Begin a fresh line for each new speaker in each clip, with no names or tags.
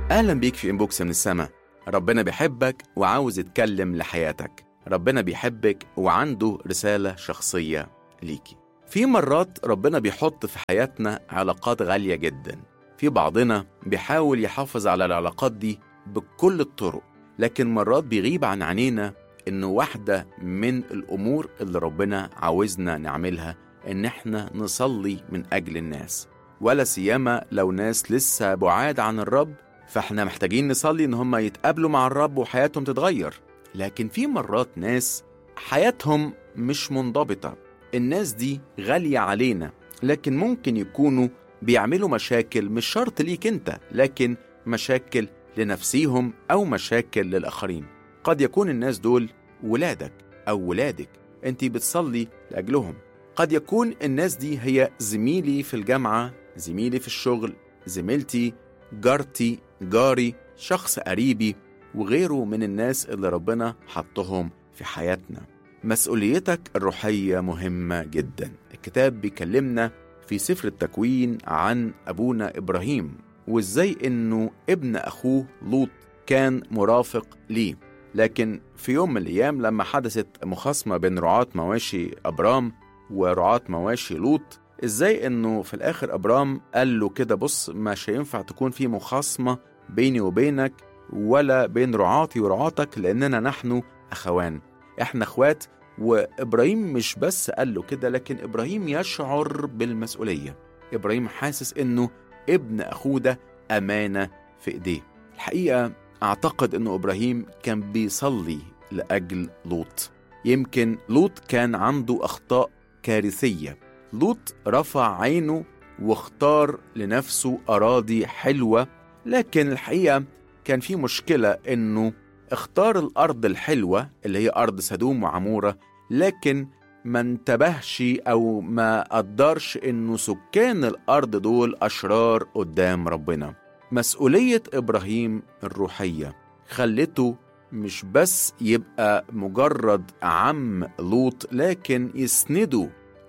أهلا بيك في إنبوكس من السما ربنا بيحبك وعاوز يتكلم لحياتك ربنا بيحبك وعنده رسالة شخصية ليكي في مرات ربنا بيحط في حياتنا علاقات غالية جدا في بعضنا بيحاول يحافظ على العلاقات دي بكل الطرق لكن مرات بيغيب عن عينينا إن واحدة من الأمور اللي ربنا عاوزنا نعملها إن إحنا نصلي من أجل الناس ولا سيما لو ناس لسه بعاد عن الرب فإحنا محتاجين نصلي إن هم يتقابلوا مع الرب وحياتهم تتغير لكن في مرات ناس حياتهم مش منضبطة الناس دي غالية علينا لكن ممكن يكونوا بيعملوا مشاكل مش شرط ليك انت لكن مشاكل لنفسيهم أو مشاكل للآخرين قد يكون الناس دول ولادك أو ولادك انت بتصلي لأجلهم قد يكون الناس دي هي زميلي في الجامعة زميلي في الشغل زميلتي جارتي جاري شخص قريبي وغيره من الناس اللي ربنا حطهم في حياتنا مسؤوليتك الروحية مهمة جدا الكتاب بيكلمنا في سفر التكوين عن أبونا إبراهيم وإزاي إنه ابن أخوه لوط كان مرافق ليه لكن في يوم من الأيام لما حدثت مخاصمة بين رعاة مواشي أبرام ورعاة مواشي لوط إزاي إنه في الآخر أبرام قال له كده بص مش هينفع تكون في مخاصمة بيني وبينك ولا بين رعاتي ورعاتك لأننا نحن أخوان إحنا أخوات وإبراهيم مش بس قال له كده لكن إبراهيم يشعر بالمسؤولية إبراهيم حاسس إنه ابن أخوه ده أمانة في إيديه الحقيقة أعتقد إنه إبراهيم كان بيصلي لأجل لوط يمكن لوط كان عنده أخطاء كارثية لوط رفع عينه واختار لنفسه أراضي حلوة لكن الحقيقة كان في مشكلة إنه اختار الأرض الحلوة اللي هي أرض سدوم وعمورة لكن ما انتبهش أو ما قدرش إنه سكان الأرض دول أشرار قدام ربنا مسؤولية إبراهيم الروحية خلته مش بس يبقى مجرد عم لوط لكن يسنده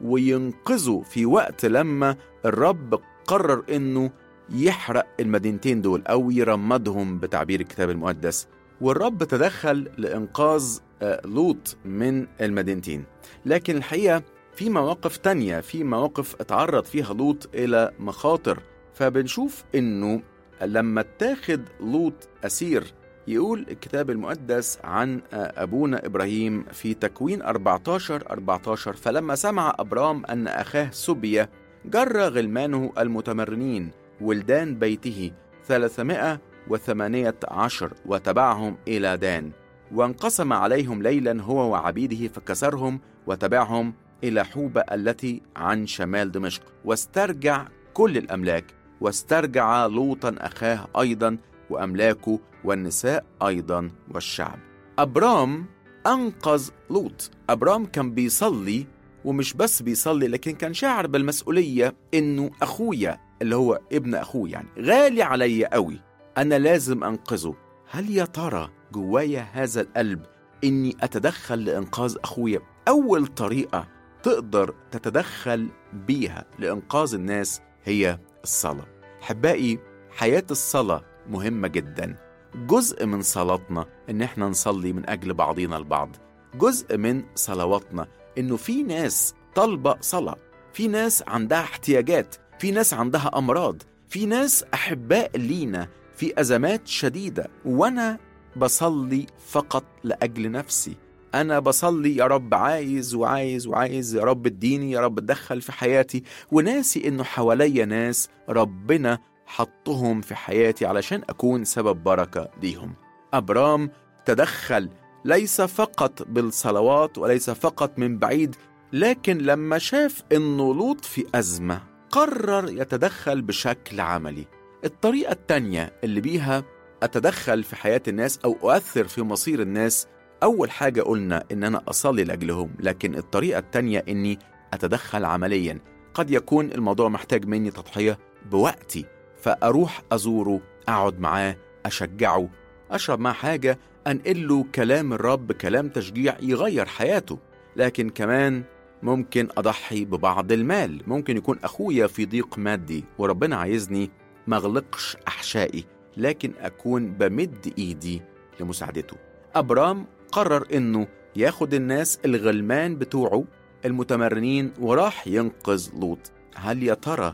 وينقذه في وقت لما الرب قرر إنه يحرق المدينتين دول أو يرمدهم بتعبير الكتاب المقدس والرب تدخل لإنقاذ لوط من المدينتين لكن الحقيقة في مواقف تانية في مواقف اتعرض فيها لوط إلى مخاطر فبنشوف إنه لما اتاخد لوط أسير يقول الكتاب المقدس عن أبونا إبراهيم في تكوين 14 14 فلما سمع أبرام أن أخاه سبية جر غلمانه المتمرنين ولدان بيته ثلاثمائة وثمانية عشر وتبعهم إلى دان وانقسم عليهم ليلا هو وعبيده فكسرهم وتبعهم إلى حوبة التي عن شمال دمشق واسترجع كل الأملاك واسترجع لوطا أخاه أيضا وأملاكه والنساء أيضا والشعب أبرام أنقذ لوط أبرام كان بيصلي ومش بس بيصلي لكن كان شاعر بالمسؤولية إنه أخويا اللي هو ابن أخوه يعني غالي عليا قوي أنا لازم أنقذه هل يا ترى جوايا هذا القلب إني أتدخل لإنقاذ أخويا أول طريقة تقدر تتدخل بيها لإنقاذ الناس هي الصلاة حبائي حياة الصلاة مهمة جدا جزء من صلاتنا إن إحنا نصلي من أجل بعضنا البعض جزء من صلواتنا إنه في ناس طالبة صلاة في ناس عندها احتياجات في ناس عندها أمراض في ناس أحباء لينا في أزمات شديدة وأنا بصلي فقط لأجل نفسي أنا بصلي يا رب عايز وعايز وعايز يا رب اديني يا رب اتدخل في حياتي وناسي إنه حواليا ناس ربنا حطهم في حياتي علشان أكون سبب بركة ليهم أبرام تدخل ليس فقط بالصلوات وليس فقط من بعيد لكن لما شاف إنه لوط في أزمة قرر يتدخل بشكل عملي الطريقة التانية اللي بيها أتدخل في حياة الناس أو أؤثر في مصير الناس أول حاجة قلنا إن أنا أصلي لأجلهم لكن الطريقة التانية إني أتدخل عمليا قد يكون الموضوع محتاج مني تضحية بوقتي فأروح أزوره أقعد معاه أشجعه أشرب معاه حاجة أنقل له كلام الرب كلام تشجيع يغير حياته لكن كمان ممكن أضحي ببعض المال ممكن يكون أخويا في ضيق مادي وربنا عايزني ما أغلقش أحشائي لكن أكون بمد إيدي لمساعدته أبرام قرر إنه ياخد الناس الغلمان بتوعه المتمرنين وراح ينقذ لوط هل يا ترى